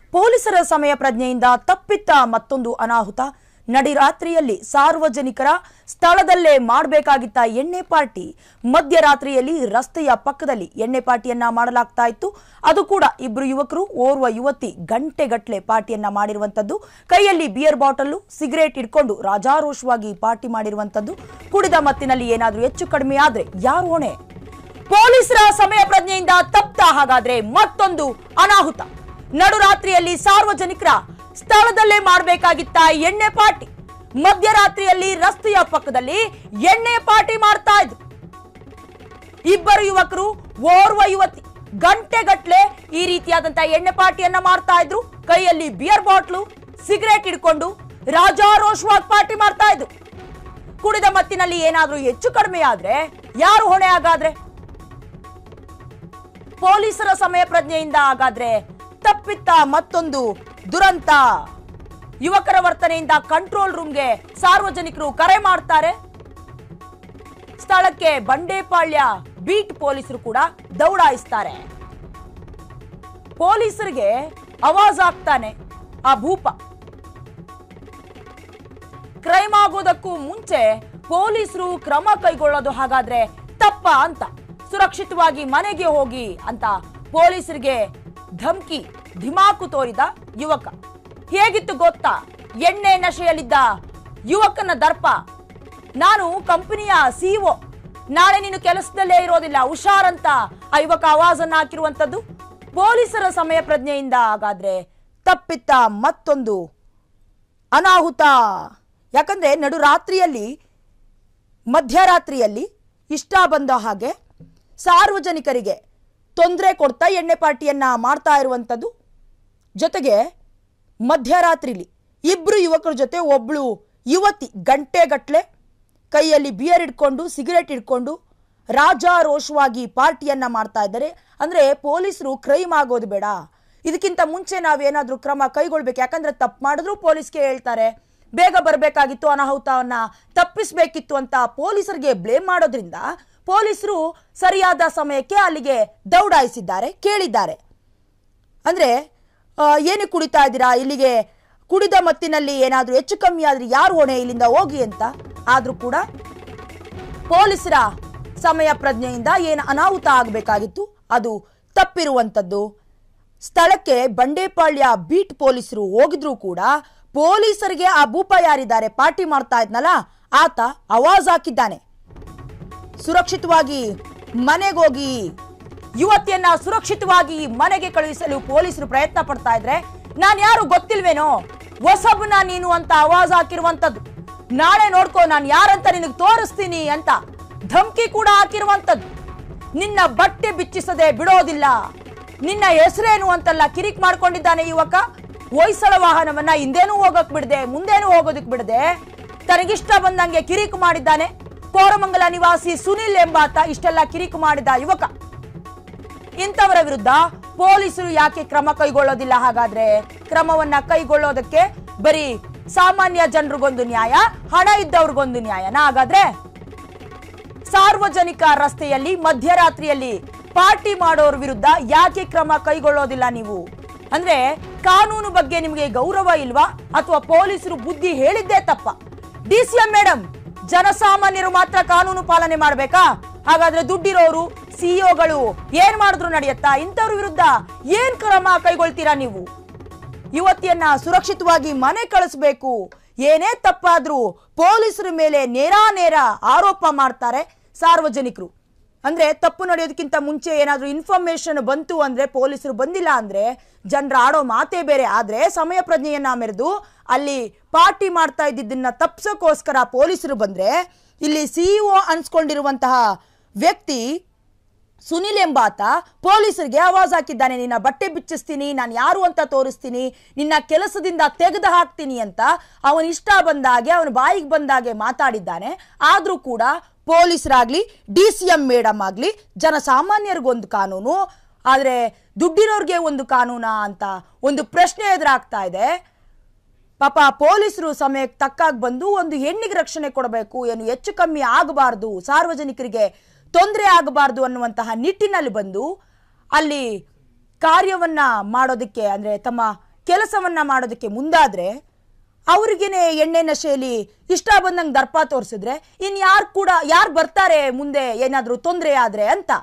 ಪೊಲೀಸರ ಸಮಯ ಪ್ರಜ್ಞೆಯಿಂದ ತಪ್ಪಿತ್ತ ಮತ್ತೊಂದು ಅನಾಹುತ ನಡಿರಾತ್ರಿಯಲ್ಲಿ ಸಾರ್ವಜನಿಕರ ಸ್ಥಳದಲ್ಲೇ ಮಾಡಬೇಕಾಗಿತ್ತ ಎಣ್ಣೆ ಪಾರ್ಟಿ ಮಧ್ಯರಾತ್ರಿಯಲ್ಲಿ ರಸ್ತೆಯ ಪಕ್ಕದಲ್ಲಿ ಎಣ್ಣೆ ಪಾರ್ಟಿಯನ್ನ ಮಾಡಲಾಗ್ತಾ ಇತ್ತು ಅದು ಕೂಡ ಇಬ್ರು ಯುವಕರು ಓರ್ವ ಯುವತಿ ಗಂಟೆಗಟ್ಲೆ ಪಾರ್ಟಿಯನ್ನ ಮಾಡಿರುವಂತದ್ದು ಕೈಯಲ್ಲಿ ಬಿಯರ್ ಬಾಟಲ್ ಸಿಗರೇಟ್ ಇಟ್ಕೊಂಡು ರಾಜಾರೋಷವಾಗಿ ಪಾರ್ಟಿ ಮಾಡಿರುವಂತದ್ದು ಕುಡಿದ ಮತ್ತಿನಲ್ಲಿ ಏನಾದ್ರೂ ಹೆಚ್ಚು ಕಡಿಮೆ ಆದ್ರೆ ಯಾರು ಹೊಣೆ ಪೊಲೀಸರ ಸಮಯ ಪ್ರಜ್ಞೆಯಿಂದ ತಪ್ತ ಹಾಗಾದ್ರೆ ಮತ್ತೊಂದು ಅನಾಹುತ ನಡುರಾತ್ರಿಯಲ್ಲಿ ಸಾರ್ವಜನಿಕರ ಸ್ಥಳದಲ್ಲೇ ಮಾಡಬೇಕಾಗಿತ್ತ ಎಣ್ಣೆ ಪಾರ್ಟಿ ಮಧ್ಯರಾತ್ರಿಯಲ್ಲಿ ರಸ್ತೆಯ ಪಕ್ಕದಲ್ಲಿ ಎಣ್ಣೆ ಪಾರ್ಟಿ ಮಾಡ್ತಾ ಇದ್ರು ಇಬ್ಬರು ಯುವಕರು ಓರ್ವ ಯುವತಿ ಗಂಟೆಗಟ್ಲೆ ಈ ರೀತಿಯಾದಂತಹ ಎಣ್ಣೆ ಪಾರ್ಟಿಯನ್ನ ಮಾಡ್ತಾ ಇದ್ರು ಕೈಯಲ್ಲಿ ಬಿಯರ್ ಬಾಟ್ಲು ಸಿಗರೇಟ್ ಹಿಡ್ಕೊಂಡು ರಾಜಾರೋಷವಾಗಿ ಪಾರ್ಟಿ ಮಾಡ್ತಾ ಇದ್ರು ಕುಡಿದ ಮತ್ತಿನಲ್ಲಿ ಏನಾದ್ರೂ ಹೆಚ್ಚು ಕಡಿಮೆ ಆದ್ರೆ ಯಾರು ಹೊಣೆ ಹಾಗಾದ್ರೆ ಪೊಲೀಸರ ಸಮಯ ಪ್ರಜ್ಞೆಯಿಂದ ಹಾಗಾದ್ರೆ ತಪ್ಪಿತ್ತ ಮತ್ತೊಂದು ದುರಂತ ಯುವಕರ ವರ್ತನೆಯಿಂದ ಕಂಟ್ರೋಲ್ ರೂಮ್ಗೆ ಸಾರ್ವಜನಿಕರು ಕರೆ ಮಾಡ್ತಾರೆ ಸ್ಥಳಕ್ಕೆ ಬಂಡೇಪಾಳ್ಯ ಬೀಟ್ ಪೊಲೀಸರು ಕೂಡ ದೌಡಾಯಿಸ್ತಾರೆ ಪೊಲೀಸರಿಗೆ ಅವಾಜ್ ಆಗ್ತಾನೆ ಆ ಭೂಪ ಕ್ರೈಮ್ ಆಗೋದಕ್ಕೂ ಮುಂಚೆ ಪೊಲೀಸರು ಕ್ರಮ ಕೈಗೊಳ್ಳೋದು ಹಾಗಾದ್ರೆ ತಪ್ಪ ಅಂತ ಸುರಕ್ಷಿತವಾಗಿ ಮನೆಗೆ ಹೋಗಿ ಅಂತ ಪೊಲೀಸರಿಗೆ ಧಮ್ಕಿ ಧಿಮಾಕು ತೋರಿದ ಯುವಕ ಹೇಗಿತ್ತು ಗೊತ್ತಾ ಎಣ್ಣೆ ನಶೆಯಲ್ಲಿದ್ದ ಯುವಕನ ದರ್ಪ ನಾನು ಕಂಪನಿಯ ಸಿಇಒ ನಾಳೆ ನೀನು ಕೆಲಸದಲ್ಲೇ ಇರೋದಿಲ್ಲ ಹುಷಾರಂತ ಆ ಯುವಕ ಆವಾಜನ್ನ ಹಾಕಿರುವಂತದ್ದು ಪೊಲೀಸರ ಸಮಯ ಪ್ರಜ್ಞೆಯಿಂದ ಹಾಗಾದ್ರೆ ತಪ್ಪಿತ್ತ ಮತ್ತೊಂದು ಅನಾಹುತ ಯಾಕಂದ್ರೆ ನಡು ರಾತ್ರಿಯಲ್ಲಿ ಮಧ್ಯರಾತ್ರಿಯಲ್ಲಿ ಇಷ್ಟ ಬಂದ ಹಾಗೆ ಸಾರ್ವಜನಿಕರಿಗೆ ತೊಂದರೆ ಕೊಡ್ತಾ ಎಣ್ಣೆ ಪಾರ್ಟಿಯನ್ನ ಮಾಡ್ತಾ ಇರುವಂಥದ್ದು ಜೊತೆಗೆ ಮಧ್ಯರಾತ್ರಿಲಿ ಇಬ್ರು ಯುವಕರ ಜೊತೆ ಒಬ್ಳು ಯುವತಿ ಗಂಟೆಗಟ್ಲೆ ಕೈಯಲ್ಲಿ ಬಿಯರ್ ಇಟ್ಕೊಂಡು ಸಿಗರೇಟ್ ಇಟ್ಕೊಂಡು ರಾಜಾರೋಷವಾಗಿ ಪಾರ್ಟಿಯನ್ನ ಮಾಡ್ತಾ ಇದ್ದಾರೆ ಅಂದ್ರೆ ಪೊಲೀಸರು ಕ್ರೈಮ್ ಆಗೋದು ಬೇಡ ಇದಕ್ಕಿಂತ ಮುಂಚೆ ನಾವೇನಾದ್ರೂ ಕ್ರಮ ಕೈಗೊಳ್ಬೇಕು ಯಾಕಂದ್ರೆ ತಪ್ಪು ಮಾಡಿದ್ರು ಪೊಲೀಸ್ಗೆ ಹೇಳ್ತಾರೆ ಬೇಗ ಬರಬೇಕಾಗಿತ್ತು ಅನಾಹುತವನ್ನ ತಪ್ಪಿಸ್ಬೇಕಿತ್ತು ಅಂತ ಪೊಲೀಸರಿಗೆ ಬ್ಲೇಮ್ ಮಾಡೋದ್ರಿಂದ ಪೊಲೀಸರು ಸರಿಯಾದ ಸಮಯಕ್ಕೆ ಅಲ್ಲಿಗೆ ದೌಡಾಯಿಸಿದ್ದಾರೆ ಕೇಳಿದ್ದಾರೆ ಅಂದ್ರೆ ಆ, ಏನಕ್ಕೆ ಕುಡಿತಾ ಇದ್ದೀರಾ ಇಲ್ಲಿಗೆ ಕುಡಿದ ಮತ್ತಿನಲ್ಲಿ ಏನಾದ್ರೂ ಹೆಚ್ಚು ಕಮ್ಮಿ ಆದ್ರೆ ಯಾರು ಹೊಣೆ ಇಲ್ಲಿಂದ ಹೋಗಿ ಅಂತ ಆದ್ರೂ ಕೂಡ ಪೊಲೀಸರ ಸಮಯ ಪ್ರಜ್ಞೆಯಿಂದ ಏನು ಅನಾಹುತ ಆಗಬೇಕಾಗಿತ್ತು ಅದು ತಪ್ಪಿರುವಂಥದ್ದು ಸ್ಥಳಕ್ಕೆ ಬಂಡೇಪಾಳ್ಯ ಬೀಟ್ ಪೊಲೀಸರು ಹೋಗಿದ್ರು ಕೂಡ ಪೊಲೀಸರಿಗೆ ಆ ಭೂಪ ಯಾರಿದ್ದಾರೆ ಪಾರ್ಟಿ ಮಾಡ್ತಾ ಇದ್ನಲ್ಲ ಆತ ಅವಾಜ್ ಹಾಕಿದ್ದಾನೆ ಸುರಕ್ಷಿತವಾಗಿ ಮನೆಗೋಗಿ ಯುವತಿಯನ್ನ ಸುರಕ್ಷಿತವಾಗಿ ಮನೆಗೆ ಕಳುಹಿಸಲು ಪೊಲೀಸರು ಪ್ರಯತ್ನ ಪಡ್ತಾ ಇದ್ರೆ ನಾನ್ ಯಾರು ಗೊತ್ತಿಲ್ವೇನೋ ಹೊಸಬ್ನ ನೀನು ಅಂತ ಆವಾಜ್ ಹಾಕಿರುವಂತದ್ದು ನಾಳೆ ನೋಡ್ಕೋ ನಾನು ಯಾರಂತ ನಿನಗೆ ತೋರಿಸ್ತೀನಿ ಅಂತ ಧಮ್ಕಿ ಕೂಡ ಹಾಕಿರುವಂತದ್ದು ನಿನ್ನ ಬಟ್ಟೆ ಬಿಚ್ಚಿಸದೆ ಬಿಡೋದಿಲ್ಲ ನಿನ್ನ ಹೆಸರೇನು ಅಂತೆಲ್ಲ ಕಿರಿಕ್ ಮಾಡ್ಕೊಂಡಿದ್ದಾನೆ ಯುವಕ ಹೊಯ್ಸಳ ವಾಹನವನ್ನ ಹಿಂದೇನೂ ಹೋಗಕ್ ಬಿಡದೆ ಮುಂದೇನೂ ಹೋಗೋದಕ್ ಬಿಡದೆ ತನಗಿಷ್ಟ ಬಂದಂಗೆ ಕಿರಿಕ್ ಮಾಡಿದ್ದಾನೆ ಕೋರಮಂಗಲ ನಿವಾಸಿ ಸುನಿಲ್ ಎಂಬಾತ ಇಷ್ಟೆಲ್ಲ ಕಿರಿಕ್ ಮಾಡಿದ ಯುವಕ ಇಂಥವರ ವಿರುದ್ಧ ಪೊಲೀಸರು ಯಾಕೆ ಕ್ರಮ ಕೈಗೊಳ್ಳೋದಿಲ್ಲ ಹಾಗಾದ್ರೆ ಕ್ರಮವನ್ನ ಕೈಗೊಳ್ಳೋದಕ್ಕೆ ಬರೀ ಸಾಮಾನ್ಯ ಜನರಿಗೊಂದು ನ್ಯಾಯ ಹಣ ಇದ್ದವ್ರಿಗೊಂದು ನ್ಯಾಯನಾ ಹಾಗಾದ್ರೆ ಸಾರ್ವಜನಿಕ ರಸ್ತೆಯಲ್ಲಿ ಮಧ್ಯರಾತ್ರಿಯಲ್ಲಿ ಪಾರ್ಟಿ ಮಾಡೋರ್ ವಿರುದ್ಧ ಯಾಕೆ ಕ್ರಮ ಕೈಗೊಳ್ಳೋದಿಲ್ಲ ನೀವು ಅಂದ್ರೆ ಕಾನೂನು ಬಗ್ಗೆ ನಿಮಗೆ ಗೌರವ ಇಲ್ವಾ ಅಥವಾ ಪೊಲೀಸರು ಬುದ್ಧಿ ಹೇಳಿದ್ದೇ ತಪ್ಪ ಡಿ ಸಿ ಎಂ ಮೇಡಮ್ ಜನಸಾಮಾನ್ಯರು ಮಾತ್ರ ಕಾನೂನು ಪಾಲನೆ ಮಾಡ್ಬೇಕಾ ಹಾಗಾದ್ರೆ ದುಡ್ಡಿರೋರು ಸಿಇಒಗಳು ಏನ್ ಮಾಡಿದ್ರು ನಡೆಯತ್ತಾ ಇಂಥವ್ರ ವಿರುದ್ಧ ಏನ್ ಕ್ರಮ ಕೈಗೊಳ್ತೀರಾ ನೀವು ಯುವತಿಯನ್ನ ಸುರಕ್ಷಿತವಾಗಿ ಮನೆ ಕಳಿಸ್ಬೇಕು ಏನೇ ತಪ್ಪಾದ್ರೂ ಪೊಲೀಸರ ಮೇಲೆ ನೇರ ಆರೋಪ ಮಾಡ್ತಾರೆ ಸಾರ್ವಜನಿಕರು ಅಂದ್ರೆ ತಪ್ಪು ನಡೆಯೋದಕ್ಕಿಂತ ಮುಂಚೆ ಏನಾದ್ರೂ ಇನ್ಫಾರ್ಮೇಶನ್ ಬಂತು ಅಂದ್ರೆ ಪೊಲೀಸರು ಬಂದಿಲ್ಲ ಅಂದ್ರೆ ಜನರ ಆಡೋ ಮಾತೇ ಬೇರೆ ಆದ್ರೆ ಸಮಯ ಪ್ರಜ್ಞೆಯನ್ನ ಮೆರೆದು ಅಲ್ಲಿ ಪಾರ್ಟಿ ಮಾಡ್ತಾ ಇದ್ದಿದ್ದನ್ನ ತಪ್ಸೋಕೋಸ್ಕರ ಪೊಲೀಸರು ಬಂದ್ರೆ ಇಲ್ಲಿ ಸಿಇಒ ಅನ್ಸ್ಕೊಂಡಿರುವಂತಹ ವ್ಯಕ್ತಿ ಸುನಿಲ್ ಎಂಬಾತ ಪೊಲೀಸರಿಗೆ ಆವಾಜ್ ಹಾಕಿದ್ದಾನೆ ನಿನ್ನ ಬಟ್ಟೆ ಬಿಚ್ಚಿಸ್ತೀನಿ ನಾನು ಯಾರು ಅಂತ ತೋರಿಸ್ತೀನಿ ನಿನ್ನ ಕೆಲಸದಿಂದ ತೆಗೆದು ಹಾಕ್ತೀನಿ ಅಂತ ಅವನ ಇಷ್ಟ ಬಂದಾಗೆ ಅವನ ಬಾಯಿಗೆ ಬಂದಾಗೆ ಮಾತಾಡಿದ್ದಾನೆ ಆದ್ರೂ ಕೂಡ ಪೊಲೀಸರಾಗ್ಲಿ ಡಿ ಸಿ ಎಂ ಮೇಡಮ್ ಆಗ್ಲಿ ಜನಸಾಮಾನ್ಯರಿಗೊಂದು ಕಾನೂನು ಆದ್ರೆ ದುಡ್ಡಿರೋರ್ಗೆ ಒಂದು ಕಾನೂನಾ ಅಂತ ಒಂದು ಪ್ರಶ್ನೆ ಎದುರಾಗ್ತಾ ಇದೆ ಪಾಪ ಪೊಲೀಸರು ಸಮಯಕ್ಕೆ ತಕ್ಕಾಗಿ ಬಂದು ಒಂದು ಹೆಣ್ಣಿಗೆ ರಕ್ಷಣೆ ಕೊಡಬೇಕು ಏನು ಹೆಚ್ಚು ಕಮ್ಮಿ ಆಗಬಾರ್ದು ಸಾರ್ವಜನಿಕರಿಗೆ ತೊಂದರೆ ಆಗಬಾರ್ದು ಅನ್ನುವಂತಹ ನಿಟ್ಟಿನಲ್ಲಿ ಬಂದು ಅಲ್ಲಿ ಕಾರ್ಯವನ್ನ ಮಾಡೋದಕ್ಕೆ ಅಂದ್ರೆ ತಮ್ಮ ಕೆಲಸವನ್ನ ಮಾಡೋದಕ್ಕೆ ಮುಂದಾದ್ರೆ ಅವ್ರಿಗೇನೆ ಎಣ್ಣೆ ನಶೆಯಲ್ಲಿ ಇಷ್ಟ ಬಂದಂಗೆ ದರ್ಪ ತೋರಿಸಿದ್ರೆ ಇನ್ ಯಾರು ಕೂಡ ಯಾರು ಬರ್ತಾರೆ ಮುಂದೆ ಏನಾದರೂ ತೊಂದರೆ ಆದ್ರೆ ಅಂತ